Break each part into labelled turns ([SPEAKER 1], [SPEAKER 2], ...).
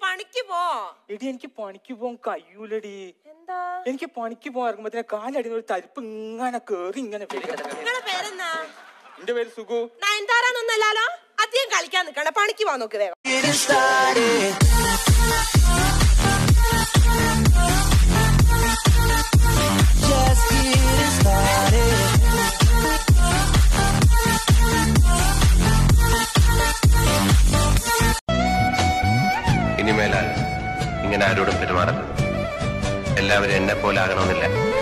[SPEAKER 1] പണിക്ക് പോ
[SPEAKER 2] എടി എനിക്ക് പണിക്ക് പോകാൻ കഴിയൂലടി
[SPEAKER 1] എന്താ
[SPEAKER 2] എനിക്ക് പണിക്ക് പോകാൻ ഇറങ്ങുമ്പോ കാലടി ഒരു തരിപ്പ് ഇങ്ങനെ കേറി ഇങ്ങനെ വരിക
[SPEAKER 1] നിങ്ങളെ പേരെന്നാ
[SPEAKER 2] എന്റെ പേര് സുഖു
[SPEAKER 1] നയൻതാരാന്നൊന്നല്ലാലോ അധികം കളിക്കാൻ നിക്കണ്ട പണിക്ക് പോവാൻ നോക്ക് വേഗം
[SPEAKER 3] ഇനിമേലാൽ ഇങ്ങനെ ആരോടും പെരുമാറരുത് എല്ലാവരും എന്നെ പോലെ ആകണമെന്നില്ല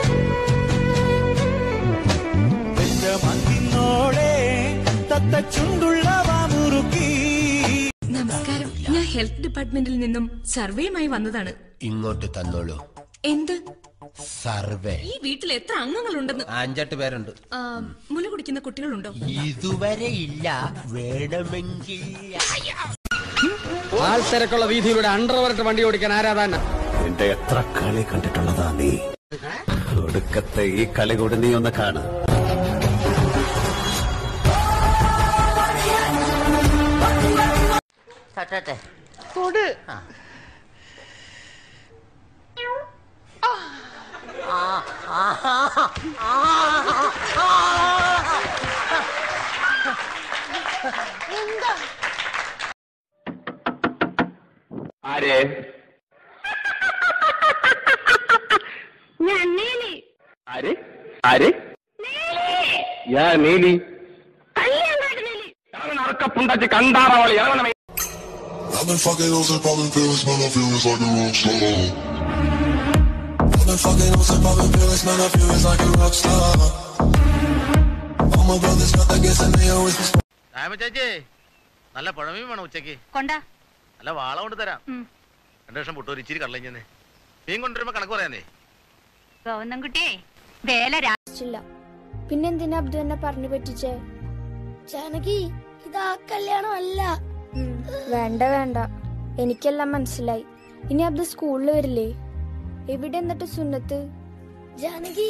[SPEAKER 4] നമസ്കാരം ഞാൻ ഹെൽത്ത് ഡിപ്പാർട്ട്മെന്റിൽ നിന്നും സർവേയുമായി വന്നതാണ്
[SPEAKER 5] ഇങ്ങോട്ട് തന്നോളൂ
[SPEAKER 4] എന്ത്
[SPEAKER 5] സർവേ
[SPEAKER 4] ഈ വീട്ടിൽ എത്ര അംഗങ്ങളുണ്ടെന്ന്
[SPEAKER 5] അഞ്ചെട്ട് പേരുണ്ട്
[SPEAKER 4] ആ, മുല കുടിക്കുന്ന കുട്ടികളുണ്ടോ
[SPEAKER 5] ഇതുവരെ ഇല്ല വേണമെങ്കിൽ
[SPEAKER 6] ആൾത്തിരക്കുള്ള വീതിയിലൂടെ അണ്ടർവർട്ട് വണ്ടി ഓടിക്കാൻ ആരാധാന
[SPEAKER 7] എന്റെ എത്ര കളി കണ്ടിട്ടുള്ളതാ നീ ഒടുക്കത്തെ ഈ കളി കൂടി നീ ഒന്ന് കാണ
[SPEAKER 5] തട്ടട്ടെ
[SPEAKER 3] ആരെ ആര് ആര് യാ Neeli അറക്കപ്പുണ്ടാച്ച് കണ്ടാറവളി ഇറങ്ങണമേ
[SPEAKER 8] I've been fucking hoes and popping pills, man, I feel it's like a rock star. I've been fucking hoes and popping pills, man, I feel it's like a rock star. All my brothers got that gas and they always be
[SPEAKER 9] ചേച്ചി നല്ല പുഴമീൻ വേണം ഉച്ചക്ക്
[SPEAKER 4] കൊണ്ടാ
[SPEAKER 9] നല്ല വാള കൊണ്ട് തരാം രണ്ടു ലക്ഷം പൊട്ടൂർ ഇച്ചിരി കള്ളഞ്ഞെന്ന് മീൻ കൊണ്ടുവരുമ്പോ കണക്ക് പറയാന്നേ
[SPEAKER 4] ഗോവന്നൻകുട്ടിയെ വേല
[SPEAKER 10] ഇല്ല പിന്നെന്തിനാ അബ്ദു എന്നെ പറഞ്ഞു പറ്റിച്ചേ ജാനകി ഇത് ആ കല്യാണം അല്ല വേണ്ട വേണ്ട എനിക്കെല്ലാം മനസ്സിലായി ഇനി അബ്ദു സ്കൂളിൽ വരില്ലേ എവിടെ എന്നിട്ട് സുന്നത്ത് Janaki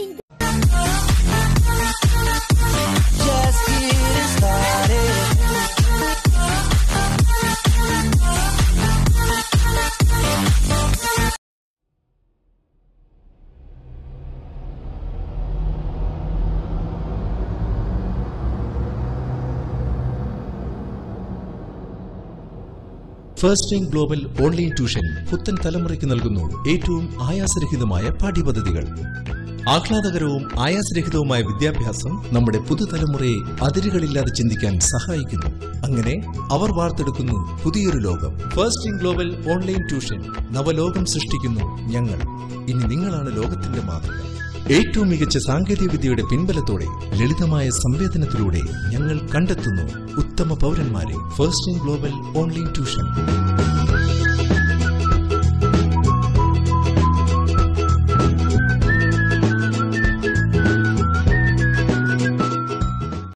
[SPEAKER 11] first time global online tuition പുത്തൻ തലമുറയ്ക്ക് നൽകുന്നു ഏറ്റവും ആയാസരഹിതമായ പാഠ്യപദ്ധതികൾ ആഹ്ലാദകരവും ആയാസരഹിതവുമായ വിദ്യാഭ്യാസം നമ്മുടെ പുതുതലമുറയെ അതിരുകളില്ലാതെ ചിന്തിക്കാൻ സഹായിക്കുന്നു അങ്ങനെ അവർ വാർത്തെടുക്കുന്നു പുതിയൊരു ലോകം first in global online tuition നവലോകം സൃഷ്ടിക്കുന്നു ഞങ്ങൾ ഇനി നിങ്ങളാണ് ലോകത്തിന്റെ മാതൃക ഏറ്റവും മികച്ച സാങ്കേതിക വിദ്യയുടെ പിൻബലത്തോടെ ലളിതമായ സംവേദനത്തിലൂടെ ഞങ്ങൾ കണ്ടെത്തുന്നു ഉത്തമ പൗരന്മാരെ first in global online tuition